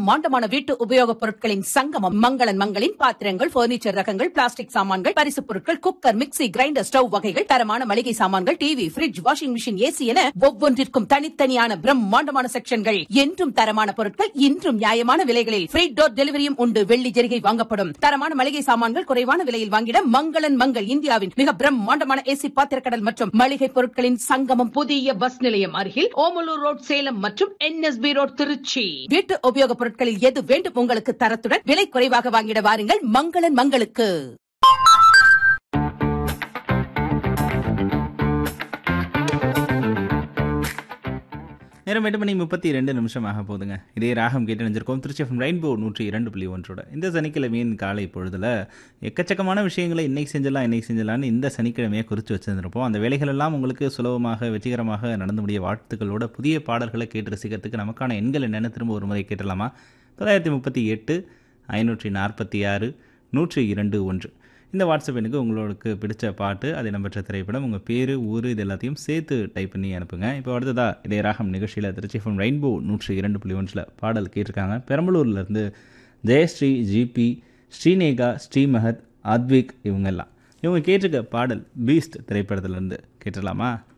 பிரம்மாண்டமான வீட்டு உபயோகப் பொருட்களின் சங்கமம் மங்களன் மங்களின் பாத்திரங்கள் பர்னிச்சர் ரகங்கள் பிளாஸ்டிக் சாமான்கள் பரிசுப் பொருட்கள் குக்கர் மிக்ஸி கிரைண்டர் ஸ்டவ் வகைகள் தரமான மளிகை சாமான்கள் TV fridge washing machine AC என ஒவ்வொன்றிற்கும் தனித்தனியான பிரம்மாண்டமான செக்ஷன்கள் என்றும் தரமான பொருட்கள் இன்றும் நியாயமான விலைகளில் ஃப்ரீ டோர் டெலிவரியும் உண்டு வெள்ளி ஜெரிகை வாங்கப்படும் தரமான மளிகை சாமான்கள் குறைவான விலையில் வாங்கிட மங்களன் மங்கள் இந்தியாவின் மிக பிரம்மாண்டமான ஏசி பாத்திரக்கடல் மற்றும் மளிகை பொருட்களின் சங்கமம் புதிய பஸ் நிலையம் அருகில் ஓமலூர் ரோட் சேலம் மற்றும் என்எஸ்பி ரோட் திருச்சி வீட்டு உபயோகப் பொருட்களில் எது வேண்டும் உங்களுக்கு தரத்துடன் விலை குறைவாக வாங்கிட வாருங்கள் மங்களன் மங்களுக்கு நேரம் எட்டு மணி முப்பத்தி ரெண்டு நிமிஷம் ஆக போகுதுங்க இதே ராகம் கேட்டு நினைஞ்சிருக்கோம் திருச்சி எஃப்எம் ரெயின்போ நூற்றி இரண்டு புள்ளி ஒன்றோட இந்த சனிக்கிழமையின் காலை பொழுதுல எக்கச்சக்கமான விஷயங்களை இன்னைக்கு செஞ்சலாம் இன்னைக்கு செஞ்சலாம்னு இந்த சனிக்கிழமையை குறித்து வச்சிருந்திருப்போம் அந்த வேலைகள் எல்லாம் உங்களுக்கு சுலபமாக வெற்றிகரமாக நடந்து முடிய வாழ்த்துக்களோட புதிய பாடல்களை கேட்டு ரசிக்கிறதுக்கு நமக்கான எண்கள் என்னென்னு திரும்ப ஒரு முறை கேட்டலாமா தொள்ளாயிரத்தி முப்பத்தி எட்டு ஐநூற்றி நாற்பத்தி ஆறு நூற்றி இரண்டு ஒன்று இந்த வாட்ஸ்அப் எனக்கு உங்களுக்கு பிடிச்ச பாட்டு அது இடம்பெற்ற திரைப்படம் உங்கள் பேர் ஊர் இது எல்லாத்தையும் சேர்த்து டைப் பண்ணி அனுப்புங்க இப்போ அடுத்ததா இதே ராகம் நிகழ்ச்சியில் திருச்சி ஃபோன் ரெயின்போ நூற்றி இரண்டு புள்ளி ஒன்றில் பாடல் கேட்டிருக்காங்க பெரம்பலூர்லேருந்து ஜெயஸ்ரீ ஜிபி ஸ்ரீநேகா ஸ்ரீமஹத் அத்விக் இவங்க எல்லாம் இவங்க கேட்டிருக்க பாடல் பீஸ்ட் திரைப்படத்துலேருந்து கேட்டுடலாமா